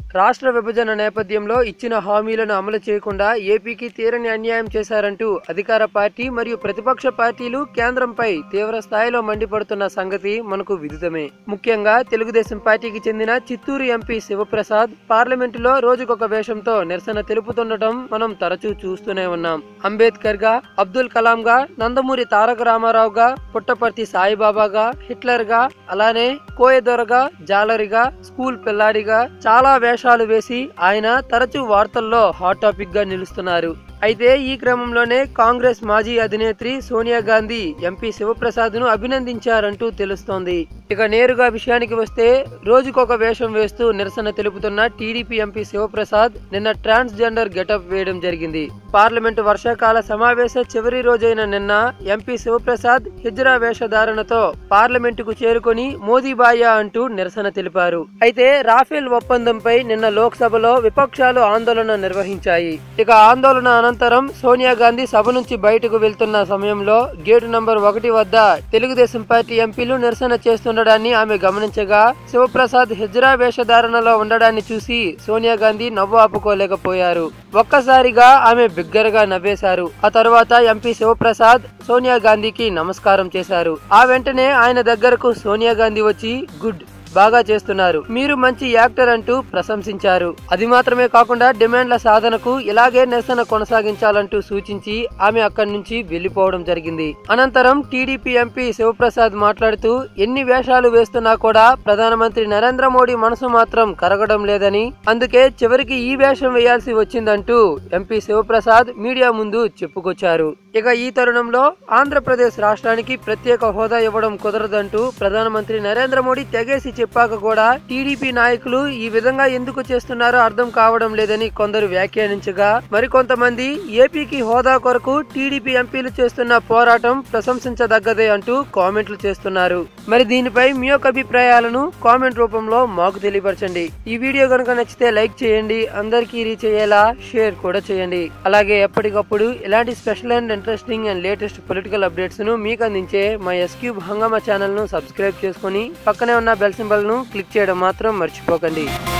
రాష్ట్ర విభజన నేపథ్యంలో ఇచ్చిన హామీలను అమలు చేయకుండా ఏపీకి తీరని అన్యాయం చేశారంటూ అధికార పార్టీ మరియు ప్రతిపక్ష పార్టీలు కేంద్రంపై తీవ్ర స్థాయిలో మండిపడుతున్న సంగతి మనకు విదితమే ముఖ్యంగా తెలుగుదేశం పార్టీకి చెందిన చిత్తూరు ఎంపీ శివప్రసాద్ పార్లమెంటులో రోజుకొక వేషంతో నిరసన తెలుపుతుండటం మనం తరచూ చూస్తూనే ఉన్నాం అంబేద్కర్ గా అబ్దుల్ కలాం గా నందమూరి తారక రామారావు గా పుట్టపర్తి సాయిబాబాగా హిట్లర్ గా అలానే కోయదొరగా జాలరిగా స్కూల్ పిల్లాడిగా చాలా వేషాలు వేసి ఆయన తరచూ వార్తల్లో హాట్ టాపిక్ గా నిలుస్తున్నారు అయితే ఈ క్రమంలోనే కాంగ్రెస్ మాజీ అధినేత్రి సోనియా గాంధీ ఎంపీ శివప్రసాద్ ను అభినందించారంటూ తెలుస్తోంది ఇక నేరుగా విషయానికి వస్తే రోజుకొక వేషం వేస్తూ నిరసన తెలుపుతున్న టీడీపీ ఎంపీ శివప్రసాద్ నిన్న ట్రాన్స్ జెండర్ గెటప్ వేయడం జరిగింది పార్లమెంటు వర్షాకాల సమావేశ చివరి రోజైన నిన్న ఎంపీ శివప్రసాద్ హిజ్రా వేషధారణతో పార్లమెంటుకు చేరుకొని మోదీ బాయా అంటూ నిరసన తెలిపారు అయితే రాఫేల్ ఒప్పందంపై నిన్న లోక్సభలో విపక్షాలు ఆందోళన నిర్వహించాయి ఇక ఆందోళన అనంతరం సోనియా గాంధీ సభ నుంచి బయటకు వెళ్తున్న సమయంలో గేటు నంబర్ ఒకటి వద్ద తెలుగుదేశం పార్టీ ఎంపీలు నిరసన చేస్తుండడాన్ని ఆమె గమనించగా శివప్రసాద్ హిజ్రా వేషధారణలో ఉండడాన్ని చూసి సోనియా గాంధీ నవ్వు ఆపుకోలేకపోయారు ఒక్కసారిగా ఆమె బిగ్గరగా నవ్వేశారు ఆ తర్వాత ఎంపీ శివప్రసాద్ సోనియా గాంధీకి నమస్కారం చేశారు ఆ వెంటనే ఆయన దగ్గరకు సోనియా గాంధీ వచ్చి గుడ్ బాగా చేస్తున్నారు మీరు మంచి యాక్టర్ అంటూ ప్రశంసించారు అది మాత్రమే కాకుండా డిమాండ్ల సాధనకు ఇలాగే నిరసన కొనసాగించాలంటూ సూచించి ఆమె అక్కడి నుంచి వెళ్లిపోవడం జరిగింది అనంతరం టీడీపీ ఎంపీ శివప్రసాద్ మాట్లాడుతూ ఎన్ని వేషాలు వేస్తున్నా కూడా ప్రధానమంత్రి నరేంద్ర మోడీ మనసు మాత్రం కరగడం లేదని అందుకే చివరికి ఈ వేషం వేయాల్సి వచ్చిందంటూ ఎంపీ శివప్రసాద్ మీడియా ముందు చెప్పుకొచ్చారు ఇక ఈ తరుణంలో ఆంధ్రప్రదేశ్ రాష్ట్రానికి ప్రత్యేక హోదా ఇవ్వడం కుదరదంటూ ప్రధానమంత్రి నరేంద్ర మోడీ తెగేసి చెప్పాక కూడా టీడీపీ నాయకులు ఈ విధంగా ఎందుకు చేస్తున్నారో అర్థం కావడం లేదని కొందరు వ్యాఖ్యానించగా మరికొంతమంది ఏపీకి హోదా కొరకు టీడీపీ ఎంపీలు చేస్తున్న పోరాటం ప్రశంసించదగ్గదే అంటూ కామెంట్లు చేస్తున్నారు మరి దీనిపై మీ యొక్క అభిప్రాయాలను కామెంట్ రూపంలో మాకు తెలియపరచండి ఈ వీడియో కనుక నచ్చితే లైక్ చేయండి అందరికీ రీచ్ అయ్యేలా షేర్ కూడా చేయండి అలాగే ఎప్పటికప్పుడు ఇలాంటి special and interesting and latest political updates ను మీకు అందించే మా ఎస్క్యూబ్ హంగామా ఛానల్ ను సబ్స్క్రైబ్ చేసుకుని పక్కనే ఉన్న బెల్ సింబల్ ను క్లిక్ చేయడం మాత్రం మర్చిపోకండి